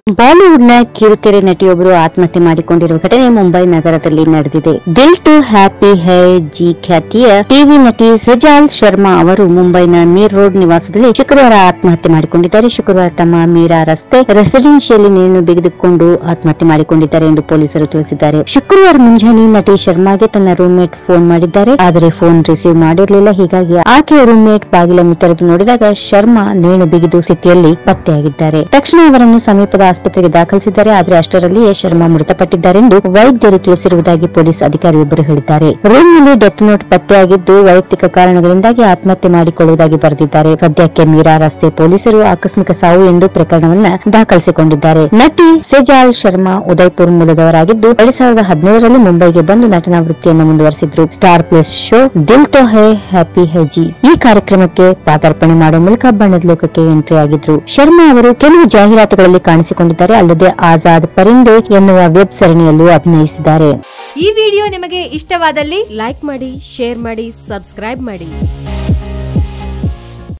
Bollywood ನ ಕಿರುತೆರೆ ನಟಿಯೊಬ್ಬರು ಆತ್ಮಹತ್ಯೆ ಮಾಡಿಕೊಂಡಿರುವ ಘಟನೆ ಮುಂಬೈ ನಗರದಲ್ಲಿ ನಡೆದಿದೆ ದಿಲ್ ಟು ಹ್ಯಾಪಿ ಹೈ ಜಿ ಖ್ಯಾತಿಯ ಟಿವಿ ನಟಿ ಸೆಜಾಲ್ ಶರ್ಮಾ ಅವರು ಮುಂಬೈನ ಮೀರ್ ರೋಡ್ ನಿವಾಸದಲ್ಲಿ ಶುಕ್ರವಾರ ಆತ್ಮಹತ್ಯೆ ಮಾಡಿಕೊಂಡಿದ್ದಾರೆ ಶುಕ್ರವಾರ ತಮ್ಮ ಮೀರಾ ರಸ್ತೆ ರೆಸಿಡೆನ್ಷಿಯಲ್ಲಿ ನೇಣು ಬಿಗಿದುಕೊಂಡು ಆತ್ಮಹತ್ಯೆ ಮಾಡಿಕೊಂಡಿದ್ದಾರೆ ಎಂದು ಪೊಲೀಸರು ತಿಳಿಸಿದ್ದಾರೆ ಶುಕ್ರವಾರ ಮುಂಜಾನೆ ನಟಿ ಶರ್ಮಾಗೆ ತನ್ನ ರೂಮ್ಮೇಟ್ ಫೋನ್ ಮಾಡಿದ್ದಾರೆ ಆದರೆ ಫೋನ್ ರಿಸೀವ್ ಮಾಡಿರಲಿಲ್ಲ ಹೀಗಾಗಿ ಆಕೆಯ ರೂಮ್ಮೇಟ್ ಬಾಗಿಲನ್ನು ತೆರೆದು ನೋಡಿದಾಗ ಶರ್ಮಾ ನೇಣು ಬಿಗಿದು ಸ್ಥಿತಿಯಲ್ಲಿ ಪತ್ತೆಯಾಗಿದ್ದಾರೆ ತಕ್ಷಣ ಅವರನ್ನು ಸಮೀಪದ ಆಸ್ಪತ್ರೆಗೆ ದಾಖಲಿಸಿದ್ದಾರೆ ಆದರೆ ಅಷ್ಟರಲ್ಲಿಯೇ ಶರ್ಮಾ ಮೃತಪಟ್ಟಿದ್ದಾರೆಂದು ವೈದ್ಯರು ತಿಳಿಸಿರುವುದಾಗಿ ಪೊಲೀಸ್ ಅಧಿಕಾರಿಯೊಬ್ಬರು ಹೇಳಿದ್ದಾರೆ ರೂಮ್ನಲ್ಲಿ ಡೆತ್ ನೋಟ್ ಪತ್ತೆಯಾಗಿದ್ದು ವೈಯಕ್ತಿಕ ಕಾರಣಗಳಿಂದಾಗಿ ಆತ್ಮಹತ್ಯೆ ಮಾಡಿಕೊಳ್ಳುವುದಾಗಿ ಬರೆದಿದ್ದಾರೆ ಸದ್ಯಕ್ಕೆ ಮೀರಾ ರಸ್ತೆ ಪೊಲೀಸರು ಆಕಸ್ಮಿಕ ಸಾವು ಎಂದು ಪ್ರಕರಣವನ್ನ ದಾಖಲಿಸಿಕೊಂಡಿದ್ದಾರೆ ನಟಿ ಸೆಜಾಲ್ ಶರ್ಮಾ ಉದಯ್ಪುರ್ ಮೂಲದವರಾಗಿದ್ದು ಎರಡ್ ಸಾವಿರದ ಹದಿನೇಳರಲ್ಲಿ ಮುಂಬೈಗೆ ಬಂದು ನಟನಾ ವೃತ್ತಿಯನ್ನು ಮುಂದುವರೆಸಿದ್ರು Star Plus show Dil Toh Hai happy Hai G ಈ ಕಾರ್ಯಕ್ರಮಕ್ಕೆ ಪಾದಾರ್ಪಣೆ ಮಾಡುವ ಮೂಲಕ ಬಣ್ಣದ ಲೋಕಕ್ಕೆ ಎಂಟ್ರಿ ಆಗಿದ್ರು ಶರ್ಮಾ ಅವರು ಕೆಲವು ಜಾಹೀರಾತುಗಳಲ್ಲಿ ಕಾಣಿಸಿಕೊಂಡಿದ್ದಾರೆ ಅಲ್ಲದೆ ಆಜಾದ್ ಪರಿಂದೆ ಎನ್ನುವ ವೆಬ್ ಸರಣಿಯಲ್ಲೂ ಅಭಿನಯಿಸಿದ್ದಾರೆ ಈ ವಿಡಿಯೋ ನಿಮಗೆ ಇಷ್ಟವಾದಲ್ಲಿ ಲೈಕ್ ಮಾಡಿ ಶೇರ್ ಮಾಡಿ ಸಬ್ಸ್ಕ್ರೈಬ್ ಮಾಡಿ